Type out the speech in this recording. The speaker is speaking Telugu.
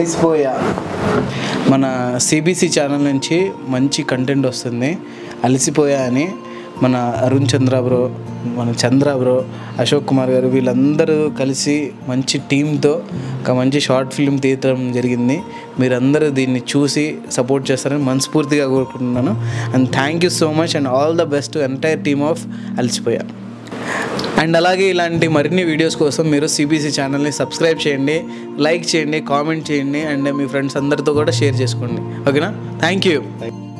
అలిసిపోయా మన సిబిసి ఛానల్ నుంచి మంచి కంటెంట్ వస్తుంది అలసిపోయా అని మన అరుణ్ చంద్ర బ్రో మన చంద్ర బ్రో అశోక్ కుమార్ గారు వీళ్ళందరూ కలిసి మంచి టీంతో ఒక మంచి షార్ట్ ఫిల్మ్ తీయటం జరిగింది మీరందరూ దీన్ని చూసి సపోర్ట్ చేస్తారని మనస్ఫూర్తిగా కోరుకుంటున్నాను and thank you so much and all the best entire team of అలసిపోయా అండ్ అలాగే ఇలాంటి మరిన్ని వీడియోస్ కోసం మీరు సిబిసి ఛానల్ని సబ్స్క్రైబ్ చేయండి లైక్ చేయండి కామెంట్ చేయండి అండ్ మీ ఫ్రెండ్స్ అందరితో కూడా షేర్ చేసుకోండి ఓకేనా థ్యాంక్ యూ